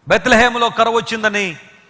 బెత్లహేములో కరువు వచ్చిందని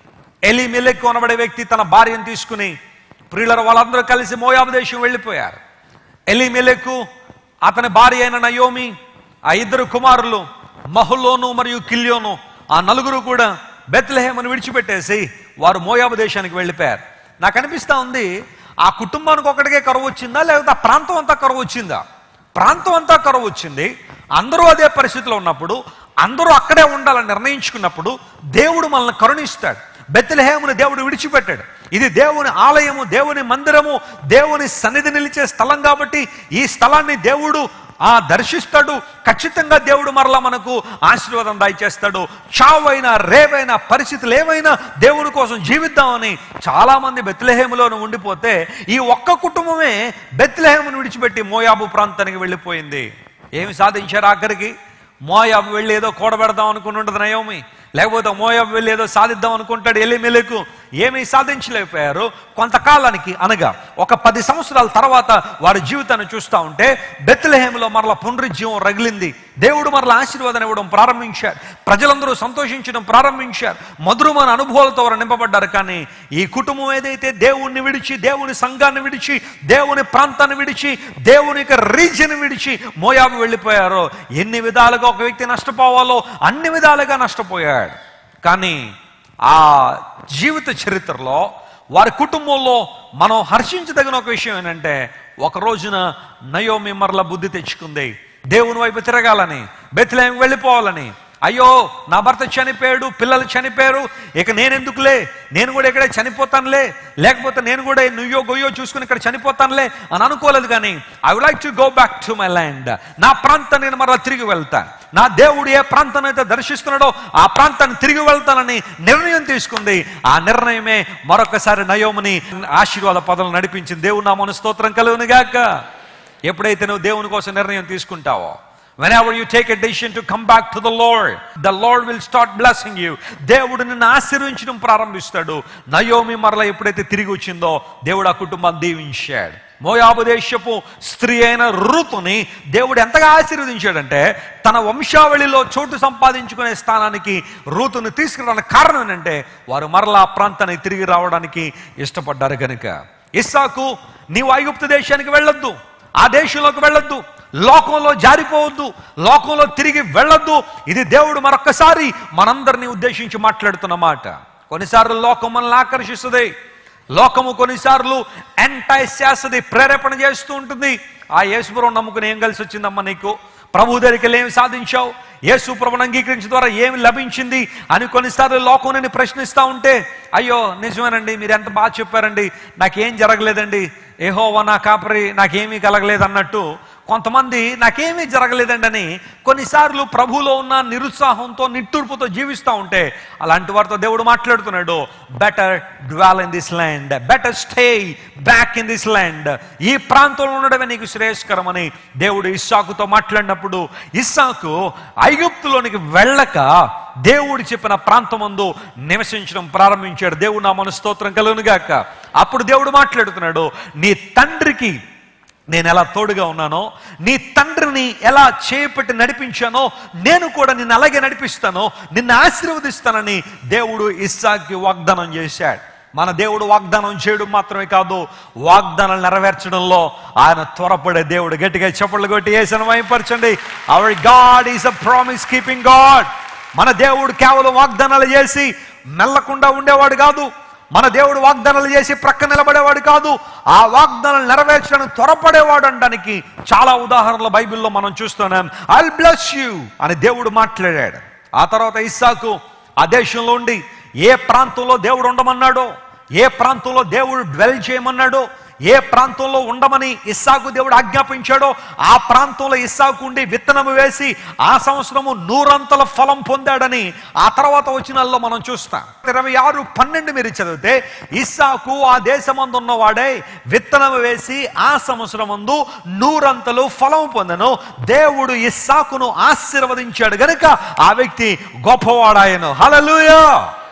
ఎలి మిలెక్కు అనబడే వ్యక్తి తన భార్యను తీసుకుని ప్రియులరు వాళ్ళందరూ కలిసి మోయాబు దేశం వెళ్ళిపోయారు ఎలి మిలెక్కు అతని భార్య అయిన నయోమి ఆ ఇద్దరు కుమారులు మహులోను మరియు కిల్యోను ఆ నలుగురు కూడా బెత్లహేమును విడిచిపెట్టేసి వారు మోయాబు దేశానికి వెళ్ళిపోయారు నాకు అనిపిస్తా ఉంది ఆ కుటుంబానికి ఒకటికే కరువు వచ్చిందా లేకపోతే ఆ ప్రాంతం అంతా కరువు వచ్చిందా ప్రాంతం అంతా కరువు వచ్చింది అందరూ అదే పరిస్థితిలో ఉన్నప్పుడు అందరూ అక్కడే ఉండాలని నిర్ణయించుకున్నప్పుడు దేవుడు మనల్ని కరుణిస్తాడు బెత్లహేముని దేవుడు విడిచిపెట్టాడు ఇది దేవుని ఆలయము దేవుని మందిరము దేవుని సన్నిధి నిలిచే స్థలం కాబట్టి ఈ స్థలాన్ని దేవుడు ఆ దర్శిస్తాడు ఖచ్చితంగా దేవుడు మరలా మనకు ఆశీర్వాదం దయచేస్తాడు చావైనా రేవైనా పరిస్థితులు ఏమైనా దేవుని కోసం జీవిద్దామని చాలా మంది బెత్లహేములోను ఉండిపోతే ఈ ఒక్క కుటుంబమే బెత్లహేమును విడిచిపెట్టి మోయాబు ప్రాంతానికి వెళ్ళిపోయింది ఏమి సాధించారు ఆఖరికి మోయాబు వెళ్ళి ఏదో కూడబెడదాం అనుకుని ఉంటుంది నయోమి లేకపోతే మోయాబు వెళ్ళి ఏదో సాధిద్దాం అనుకుంటాడు ఎలిమెలకు ఏమీ సాధించలేకపోయారు కొంతకాలానికి అనగా ఒక పది సంవత్సరాల తర్వాత వారి జీవితాన్ని చూస్తూ ఉంటే బెత్లహేములో మరల పునరుజ్జీవం రగిలింది దేవుడు మరల ఆశీర్వాదం ఇవ్వడం ప్రారంభించారు ప్రజలందరూ సంతోషించడం ప్రారంభించారు మధురమైన అనుభవాలతో వారు నింపబడ్డారు కానీ ఈ కుటుంబం ఏదైతే దేవుణ్ణి విడిచి దేవుని సంఘాన్ని విడిచి దేవుని ప్రాంతాన్ని విడిచి దేవుని యొక్క రీజన్ విడిచి మోయాబు వెళ్ళిపోయారో ఎన్ని విధాలుగా ఒక వ్యక్తి నష్టపోవాలో అన్ని విధాలుగా నష్టపోయాడు కానీ ఆ జీవిత చరిత్రలో వారి కుటుంబంలో మనం హర్షించదగిన ఒక విషయం ఏంటంటే ఒక రోజున నయోమి మరల బుద్ధి తెచ్చుకుంది దేవుని వైపు తిరగాలని బెత్లేం వెళ్ళిపోవాలని అయ్యో నా భర్త చనిపోయాడు పిల్లలు చనిపోయారు ఇక నేనెందుకులే నేను కూడా ఇక్కడే చనిపోతానులే లేకపోతే నేను కూడా నుయ్యో గొయ్యో చూసుకుని ఇక్కడ చనిపోతానులే అని అనుకోలేదు కానీ I would like to go back to my land నా ప్రాంతం నేను మరలా తిరిగి వెళ్తాను నా దేవుడు ఏ ప్రాంతం అయితే దర్శిస్తున్నాడో ఆ ప్రాంతాన్ని తిరిగి వెళ్తానని నిర్ణయం తీసుకుంది ఆ నిర్ణయమే మరొకసారి నయోముని ఆశీర్వాద పదవులు నడిపించింది దేవుడు నా మన స్తోత్రం కలుగునుగాక ఎప్పుడైతే నువ్వు దేవుని కోసం నిర్ణయం తీసుకుంటావో Whenever you take a decision to come back to the Lord, the Lord will start blessing you. దేవుడు నిన్ను ఆశీర్వించడం ప్రారంభిస్తాడు నయోమి మరల ఎప్పుడైతే తిరిగి వచ్చిందో దేవుడు ఆ కుటుంబాన్ని దీవించాడు మోయాబు దేశపు స్త్రీ అయిన ఋతుని దేవుడు ఎంతగా ఆశీర్వదించాడంటే తన వంశావళిలో చోటు సంపాదించుకునే స్థానానికి ఋతుని తీసుకురావడానికి కారణం ఏంటంటే వారు మరలా ఆ ప్రాంతానికి తిరిగి రావడానికి ఇష్టపడ్డారు కనుక ఇస్సాకు నీవు ఐగుప్తు దేశానికి వెళ్ళొద్దు ఆ దేశంలోకి వెళ్ళొద్దు లోకంలో జారిపోవద్దు లోకంలో తిరిగి వెళ్ళొద్దు ఇది దేవుడు మరొక్కసారి మనందరినీ ఉద్దేశించి మాట్లాడుతున్న మాట కొన్నిసార్లు లోకం మనల్ని ఆకర్షిస్తుంది లోకము కొన్నిసార్లు ఎంటైస్ చేస్తుంది ప్రేరేపణ చేస్తూ ఉంటుంది ఆ యేసుపురం నమ్ముకుని ఏం కలిసి వచ్చిందమ్మా నీకు ప్రభు దగ్గరికి వెళ్ళి ఏమి సాధించావు యేసు ప్రభుని అంగీకరించడం ద్వారా ఏమి లభించింది అని కొన్నిసార్లు లోకం నేను ప్రశ్నిస్తూ ఉంటే అయ్యో నిజమేనండి మీరు ఎంత బాగా చెప్పారండి నాకేం జరగలేదండి ఏహోవా నా కాపరి నాకేమీ కలగలేదు అన్నట్టు కొంతమంది నాకేమీ జరగలేదండి అని కొన్నిసార్లు ప్రభులో ఉన్న నిరుత్సాహంతో నిట్టూర్పుతో జీవిస్తూ ఉంటే అలాంటి వారితో దేవుడు మాట్లాడుతున్నాడు better dwell in this land better stay back in this land ఈ ప్రాంతంలో ఉండడమే నీకు శ్రేయస్కరమని దేవుడు ఇస్సాకుతో మాట్లాడినప్పుడు ఇస్సాకు ఐగుప్తులోనికి వెళ్ళక దేవుడు చెప్పిన ప్రాంతమందు నివసించడం ప్రారంభించాడు దేవుడు నా మన స్తోత్రం కలుగునుగాక అప్పుడు దేవుడు మాట్లాడుతున్నాడు నీ తండ్రికి నేను ఎలా తోడుగా ఉన్నానో నీ తండ్రిని ఎలా చేపట్టి నడిపించానో నేను కూడా నిన్ను అలాగే నడిపిస్తానో నిన్ను ఆశీర్వదిస్తానని దేవుడు ఇస్సాకి వాగ్దానం చేశాడు మన దేవుడు వాగ్దానం చేయడం మాత్రమే కాదు వాగ్దానాలు నెరవేర్చడంలో ఆయన త్వరపడే దేవుడు గట్టిగా చప్పట్లు కొట్టి వేసిన వైపరచండి our god is a promise keeping god మన దేవుడు కేవలం వాగ్దానాలు చేసి మెల్లకుండా ఉండేవాడు కాదు మన దేవుడు వాగ్దానాలు చేసి ప్రక్క నిలబడేవాడు కాదు ఆ వాగ్దానాలు నెరవేర్చడానికి త్వరపడేవాడు అనడానికి చాలా ఉదాహరణలు బైబిల్లో మనం చూస్తున్నాం ఐ బ్లెస్ యూ అని దేవుడు మాట్లాడాడు ఆ తర్వాత ఇస్సాకు ఆ దేశంలో ఉండి ఏ ప్రాంతంలో దేవుడు ఉండమన్నాడో ఏ ప్రాంతంలో దేవుడు డ్వెల్ చేయమన్నాడో ఏ ప్రాంతంలో ఉండమని ఇస్సాకు దేవుడు ఆజ్ఞాపించాడో ఆ ప్రాంతంలో ఇస్సాకు ఉండి విత్తనము వేసి ఆ సంవత్సరము నూరంతల ఫలం పొందాడని ఆ తర్వాత వచ్చినాల్లో మనం చూస్తాం ఇరవై ఆరు పన్నెండు మీరు చదివితే ఇస్సాకు ఆ దేశమందు ఉన్నవాడే విత్తనము వేసి ఆ సంవత్సరమందు నూరంతలు ఫలం పొందను దేవుడు ఇస్సాకును ఆశీర్వదించాడు గనుక ఆ వ్యక్తి గొప్పవాడాయను హలలుయా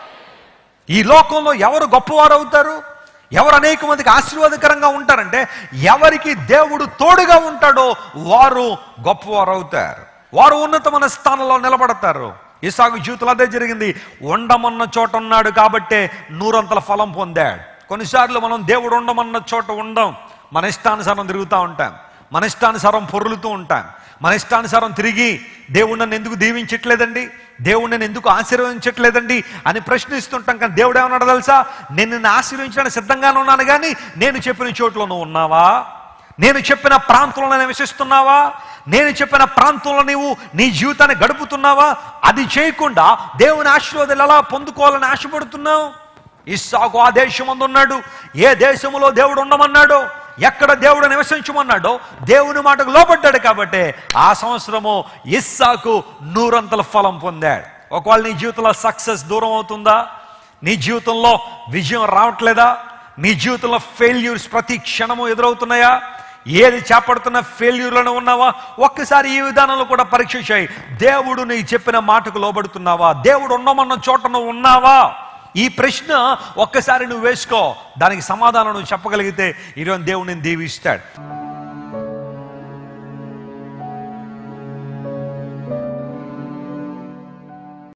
ఈ లోకంలో ఎవరు గొప్పవారు అవుతారు ఎవరు అనేక మందికి ఆశీర్వాదకరంగా ఉంటారంటే ఎవరికి దేవుడు తోడుగా ఉంటాడో వారు గొప్పవారు అవుతారు వారు ఉన్నతమైన స్థానంలో నిలబడతారు ఇసాకు జీవితంలో అదే జరిగింది ఉండమన్న చోట ఉన్నాడు కాబట్టే నూరంతల ఫలం పొందాడు కొన్నిసార్లు మనం దేవుడు ఉండమన్న చోట ఉండం మన ఇష్టానుసారం తిరుగుతూ ఉంటాం మన ఇష్టానుసారం పొర్లుతూ ఉంటాం మన ఇష్టానుసారం తిరిగి దేవుడు నన్ను ఎందుకు దీవించట్లేదండి దేవుడు నన్ను ఎందుకు ఆశీర్వదించట్లేదండి అని ప్రశ్నిస్తుంటాం కానీ దేవుడు ఏమన్నాడు తెలుసా నేను నిన్ను ఆశీర్వించడానికి సిద్ధంగానే ఉన్నాను కానీ నేను చెప్పిన చోట్ల నువ్వు ఉన్నావా నేను చెప్పిన ప్రాంతంలో నివసిస్తున్నావా నేను చెప్పిన ప్రాంతంలో నీవు నీ జీవితాన్ని గడుపుతున్నావా అది చేయకుండా దేవుని ఆశీర్వాదాలు ఎలా పొందుకోవాలని ఆశపడుతున్నావు ఇస్సాకు ఆ దేశం ఉన్నాడు ఏ దేశంలో దేవుడు ఉండమన్నాడో ఎక్కడ దేవుడు నివసించమన్నాడో దేవుని మాటకు లోపడ్డాడు కాబట్టి ఆ సంవత్సరము ఇస్సాకు నూరంతల ఫలం పొందాడు ఒకవేళ నీ జీవితంలో సక్సెస్ దూరం అవుతుందా నీ జీవితంలో విజయం రావట్లేదా నీ జీవితంలో ఫెయిల్యూర్స్ ప్రతి క్షణము ఎదురవుతున్నాయా ఏది చేపడుతున్న ఫెయిల్యూర్లోనే ఉన్నావా ఒక్కసారి ఈ విధానంలో కూడా పరీక్ష చేయి దేవుడు నీకు చెప్పిన మాటకు లోబడుతున్నావా దేవుడు ఉండమన్న చోట నువ్వు ఉన్నావా ఈ ప్రశ్న ఒక్కసారి నువ్వు వేసుకో దానికి సమాధానం నువ్వు చెప్పగలిగితే ఈరోజు దేవుడు నేను దీవిస్తాడు